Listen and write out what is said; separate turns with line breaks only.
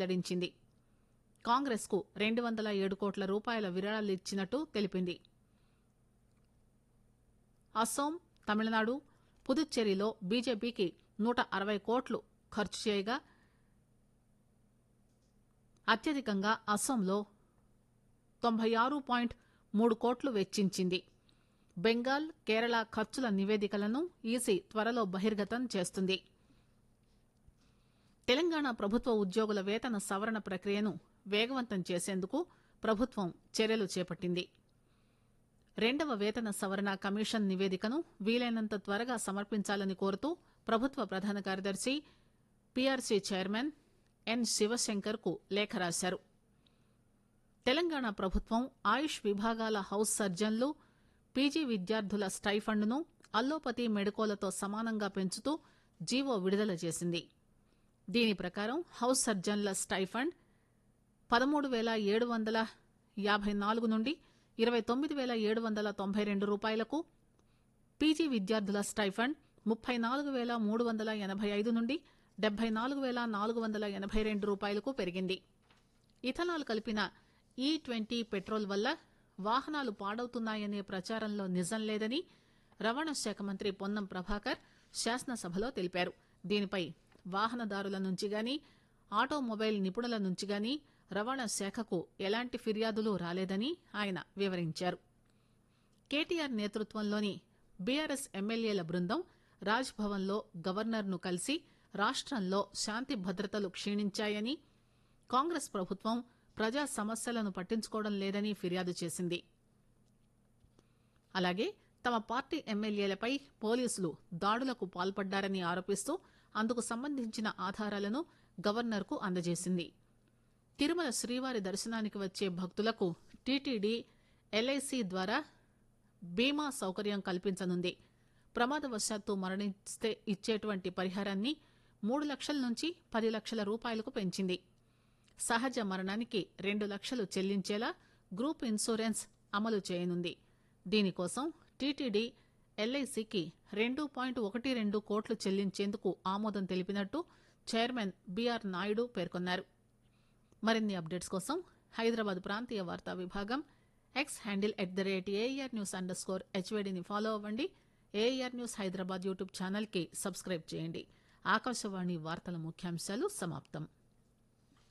వెల్లడించింది కాంగ్రెస్ కు రెండు వందల ఏడు కోట్ల రూపాయల విరాళాలిచ్చినట్టు తెలిపింది అస్సోం తమిళనాడు పుదుచ్చేరిలో బీజేపీకి నూట అరవై కోట్లు ఖర్చు చేయగా అత్యధికంగా అస్సోంలో తొంభై ఆరు పాయింట్ మూడు కోట్లు వెచ్చించింది బెంగాల్ కేరళ ఖర్చుల నివేదికలను ఈసీ త్వరలో బహిర్గతం చేస్తుంది తెలంగాణ ప్రభుత్వ ఉద్యోగుల వేతన సవరణ ప్రక్రియను వేగవంతం చేసేందుకు ప్రభుత్వం చర్యలు చేపట్టింది రెండవ వేతన సవరణ కమిషన్ నివేదికను వీలైనంత త్వరగా సమర్పించాలని కోరుతూ ప్రభుత్వ ప్రధాన కార్యదర్శి పీఆర్సీ చైర్మన్ ఎన్ శివశంకర్ కు లేఖ రాశారు తెలంగాణ ప్రభుత్వం ఆయుష్ విభాగాల హౌస్ సర్జన్లు పీజీ విద్యార్థుల స్టైఫండ్ను అల్లోపతి మెడికోలతో సమానంగా పెంచుతూ జీవో విడుదల చేసింది దీని ప్రకారం హౌస్ సర్జన్ల స్టైఫండ్ పదమూడు వేల ఏడు వందల యాభై నాలుగు నుండి ఇరవై తొమ్మిది వేల ఏడు వందల తొంభై రెండు రూపాయలకు పీజీ విద్యార్థుల స్టైఫండ్ ముప్పై నాలుగు వేల మూడు వందల ఎనభై ఐదు నుండి డెబ్బై నాలుగు వేల నాలుగు వందల ఎనభై రెండు రూపాయలకు పెరిగింది ఇథనాల్ కలిపిన ఈ ట్వంటీ పెట్రోల్ వల్ల వాహనాలు పాడవుతున్నాయనే ప్రచారంలో నిజం లేదని రవాణా శాఖ మంత్రి పొన్నం ప్రభాకర్ శాసనసభలో తెలిపారు దీనిపై వాహనదారుల నుంచి గాని ఆటోమొబైల్ నిపుణుల నుంచి గాని రవాణా శాఖకు ఎలాంటి ఫిర్యాదులు రాలేదని ఆయన వివరించారు కేటీఆర్ నేతృత్వంలోని బీఆర్ఎస్ ఎమ్మెల్యేల బృందం రాజ్ భవన్లో గవర్నర్ను కలిసి రాష్టంలో శాంతి భద్రతలు క్షీణించాయని కాంగ్రెస్ ప్రభుత్వం ప్రజా సమస్యలను పట్టించుకోవడం లేదని ఫిర్యాదు చేసింది అలాగే తమ పార్టీ ఎమ్మెల్యేలపై పోలీసులు దాడులకు పాల్పడ్డారని ఆరోపిస్తూ అందుకు సంబంధించిన ఆధారాలను గవర్నర్కు అందజేసింది తిరుమల శ్రీవారి దర్శనానికి వచ్చే భక్తులకు టీటీడీ ఎల్ఐసి ద్వారా బీమా సౌకర్యం కల్పించనుంది ప్రమాదవశాత్తు మరణిస్తే ఇచ్చేటువంటి పరిహారాన్ని మూడు లక్షల నుంచి పది లక్షల రూపాయలకు పెంచింది సహజ మరణానికి రెండు లక్షలు చెల్లించేలా గ్రూప్ ఇన్సూరెన్స్ అమలు చేయనుంది దీనికోసం టీటీడీ ఎల్ఐసికి రెండు పాయింట్ ఒకటి రెండు కోట్లు చెల్లించేందుకు ఆమోదం తెలిపినట్టు చైర్మన్ బీఆర్ నాయుడు పేర్కొన్నారు మరిన్ని అప్డేట్స్ కోసం హైదరాబాద్ ప్రాంతీయ వార్తా విభాగం X handle at the rate AR news underscore హెచ్వేడిని ఫాలో అవ్వండి ఏఆర్ న్యూస్ హైదరాబాద్ యూట్యూబ్ ఛానల్కి సబ్స్క్రైబ్ చేయండి ఆకాశవాణి వార్తల ముఖ్యాంశాలు సమాప్తం